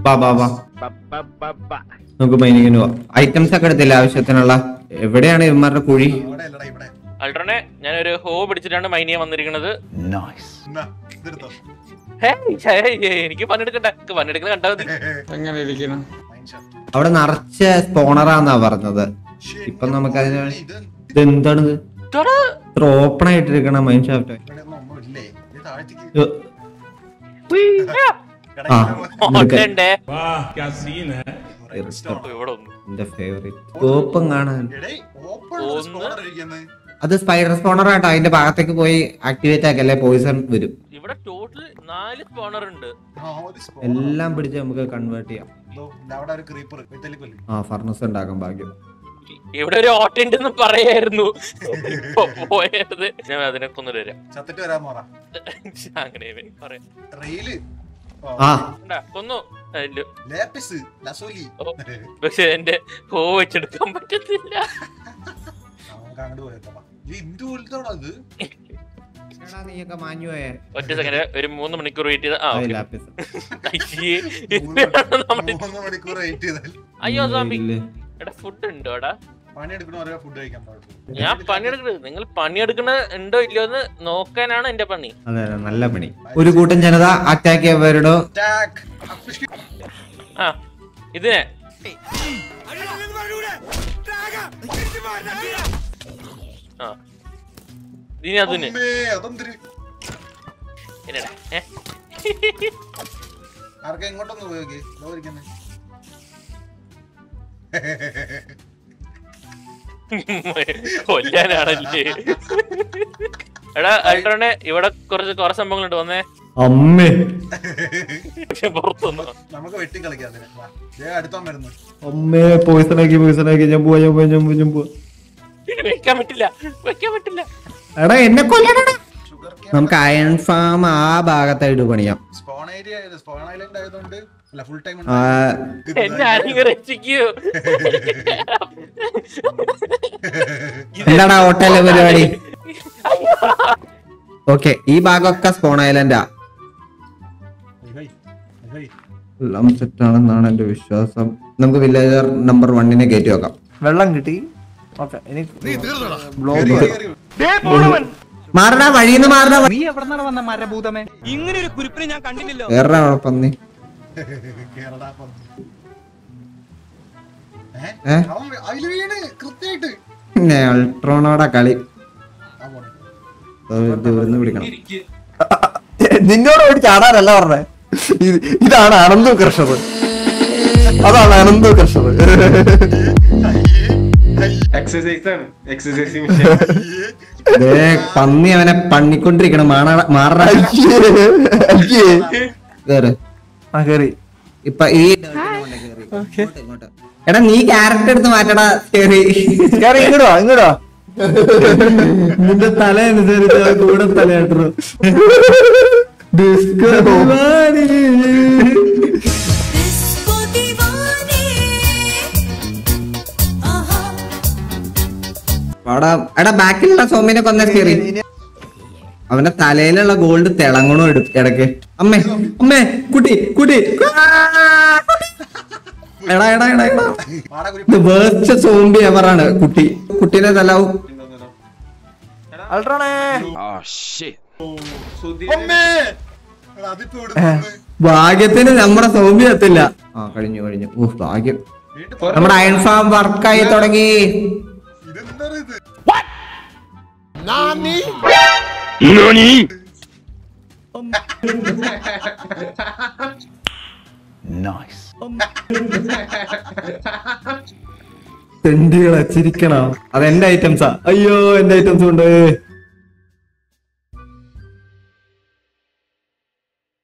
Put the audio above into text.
ബാ ബാ ബാ നമുക്ക് മൈനിങ്ങിന് പോവാം ഐറ്റംസ് ഒക്കെ എടുത്തില്ല ആവശ്യത്തിനുള്ള എവിടെയാണ് ഇവന്മാരുടെ കുഴി അവിടെ അല്ലടാ ഇവിടെ അൾട്രോനെ ഞാനൊരു ഹോ പിടിച്ചിട്ടാണ് മൈൻ ചെയ്യാൻ വന്നിരിക്കുന്നത് എന്നാ, ഇതെടുത്തോ ഹേ, ഛേ, എനിക്ക് പണിയെടുക്കണ്ട എനിക്ക് പണിയെടുക്കുന്ന കണ്ടാ മതി എങ്ങനെ ഇരിക്കണം മൈൻഡ് ഷാഫ്റ്റ്. അവിടെ നിറച്ച സ്പോണറാന്നാ പറഞ്ഞത് ശ്ശേ, ഇപ്പൊ നമുക്ക് അതിന് ഇത് ഇത് എന്താണിത് ഇതോടാ. ഇത്ര ഓപ്പൺ ആയിട്ടിരിക്കണ മൈൻ ഷാഫ്റ്റ് ഇവിടെ ഒന്നും ഒന്നുമില്ലേ? ഇത് താഴത്തേക്ക് ഉയ്, ആ, ആ കിടക്കുന്ന നിനക്ക് ഓട്ടണ്ടേ. വാഹ് ക്യാ സീൻ ഹൈ ഓ, ഇവിടെ ഒന്ന് എന്റെ ഫേവറേറ്റ് സ്കോപ്പും കാണാൻ എടേ, open ഒന്ന്. spawner ഇരിക്കുന്നെ. അത് സ്പൈഡർ സ്പോണർ ആട്ടോ അതിന്റെ ഭാഗത്തേക്ക് പോയി ആക്ടിവേറ്റ് ആക്കല്ലേ പോയിസൺ വരും ഇവിടെ ടോട്ടൽ നാല് സ്പോണർ ഉണ്ട് ആ, ഒരു spawner. എല്ലാം പിടിച്ച് നമുക്ക് കൺവേർട്ട് ചെയ്യാം ഇതോ, ഇല്ല, അവിടെ ഒരു creeper. വെട്ടലിൽ കൊല്ല്. ആ ഫർണസ് ഉണ്ടാക്കാൻ ഭാഗ്യം ഇവിടെ ഒരു ഓട്ട ഉണ്ടെന്ന് പറയായിരുന്നു ഇപ്പൊ പോയത് ഞാൻ അതിനെ കൊന്നിട്ട് വരാം ചത്തിട്ട് വരാൻ പറ അങ്ങനെ പറയാം റെയില് ആ ഉണ്ടാ, കൊന്നു അതില് ലേപ്പിസ് ലസോലി ഓ. പക്ഷെ എന്റെ ഹോ വെച്ചെടുക്കാൻ പറ്റത്തില്ല നമുക്ക് അങ്ങോട്ട് പോയേക്കാം ഇത് ഇന്ത്യ പോലത്തോടാ ഇത് എടാ, നീയൊക്കെ മാഞ്ഞു പോയേ ഒറ്റ സെക്കൻഡ് ഒരു മൂന്ന് മണിക്കൂർ വെയിറ്റ് ചെയ്ത ആ ആ, okay. ലാപ്പിസ്. അയ്യേ, ഇതാണ് നമ്മുടെ- മൂന്ന് മണിക്കൂർ വെയിറ്റ് ചെയ്താൽ അയ്യോ സാമ്പി ഇല്ല. എടാ ഫുഡ് ഉണ്ടോ എടാ പണിയെടുക്കണ ഓരോ ഫുഡ് കഴിക്കാൻ പാടുള്ളൂ ഞാൻ പണിയെടുക്കരുത് നിങ്ങൾ പണിയെടുക്കണ ഉണ്ടോ ഇല്ലയോ എന്ന് നോക്കാനാണ് എന്റെ പണി അതെ അതെ, നല്ല പണി ഒരു കൂട്ടം ജനത അറ്റാക്ക് ചെയ്യവരുടെ Attack. ആ ഇതിനെ ആ ഇനി അതിന് അമ്മേ, അതെന്തിന്? എന്നടാ ഏ ആർക്കാ ഇങ്ങോട്ടൊന്ന് പോയോക്കെ ഇതോ ഇരിക്കുന്നെ. കൊല്ലാനാണല്ലേ എടാ അൾട്രോണെ ഇവിടെ കുറച്ച് കുറെ സംഭവങ്ങളുണ്ട് വന്നേ അമ്മേ പക്ഷെ പുറത്തൊന്നു നമുക്ക് വെട്ടി കളിക്കാം അതിനെ വാ. ദേ അടുത്തോൻ വരുന്നു അമ്മേ പോയിസൺ ആക്കി പോയിസൺ ആക്കി ഞാൻ പോവാ ഞാൻ പോവാ ഞാൻ പോവാ ഞാൻ പോവാ വെക്കാൻ പറ്റില്ല വെക്കാൻ പറ്റില്ല എടാ എന്നെ കൊല്ലണടാ നമുക്ക് അയൺ ഫാം ആ ഭാഗത്തായിട്ട് പണിയാം സ്പോൺ ഏരിയ സ്പോൺ ഐലൻഡ് ആയതുകൊണ്ട് അല്ല ഫുൾ ടൈം ആ, എന്നെ ആരെങ്കിലും രക്ഷിക്കൂ എന്താടാ ഹോട്ടലിലെ പരിപാടി ഓക്കെ ഈ ഭാഗമൊക്കെ സ്പോൺ ഐലൻഡാ എല്ലാം സെറ്റ് ആണെന്നാണ് എന്റെ വിശ്വാസം നമുക്ക് വില്ലേജർ നമ്പർ വണ്ണിനെ കയറ്റി വെക്കാം വെള്ളം കിട്ടി ഓക്കെ ഇനി മാറണ വഴിന്ന് മാറണ നീ എവിടെന്നാണ് വന്ന മരഭൂതമേ വേറെ പന്നി ഏ? അതില് വീണ് കൃത്യമായിട്ട് പിന്നെ അൾട്രോണോടെ കളി ആ പോണെ. ഇത് ഇവിടുന്ന് പിടിക്കണം നിന്നോട് ഓടി ചാടാനല്ല പറഞ്ഞേ ഇത് ഇതാണ് അനന്തു കൃഷ്ണർ അതാണ് അനന്തു കൃഷ്ണർ എക്സസൈസ് ആണ് എക്സസൈസ് ദേ, പന്നി അവനെ പണിക്കൊണ്ടിരിക്കണം മാറ- മാറണ കേറ് ആ കേറി ഇപ്പൊ ഈ ഇങ്ങോട്ട്, ഇങ്ങോട്ട്. എടാ നീ ക്യാരക്ടർ എടുത്ത് മാറ്റടാ കേറി കേറി ഇങ്ങോട്ടോ ഇങ്ങോട്ടോ നിന്റെ തല അനുസരിച്ച് ആ കൂടെ തലയാട്ടു ഡിസ്കോ इसको दीवाने आहा എടാ എടാ ബാക്കിലുള്ള സോമിനെ കൊന്ന കേറി അവന്റെ തലയിലുള്ള ഗോൾഡ് തിളങ്ങണോ എടു ഇടയ്ക്ക് അമ്മേ അമ്മേ കുട്ടി കുട്ടി എടാ എടാ എടാ എടാ വാടാ കുരി- ഇത് വേർസ്റ്റ് സോംബി എവറാണ് കുട്ടി കുട്ടീനെ തലാവും അൾട്രോണേ അമ്മേ! എടാ, അതിപ്പോ ഇവിടുന്ന് വന്ന്. ഭാഗ്യത്തിന് നമ്മുടെ സോംബി എത്തില്ല ആ കഴിഞ്ഞു കഴിഞ്ഞു ഓ ഭാഗ്യം വീണ്ടും നമ്മുടെ അയൺ ഫാം വർക്കായി തുടങ്ങി ഇതെന്താ ഇത് തെണ്ടികളെ ചിരിക്കണം അത് എന്റെ ഐറ്റംസാ അയ്യോ എന്റെ ഐറ്റംസ് ഉണ്ട്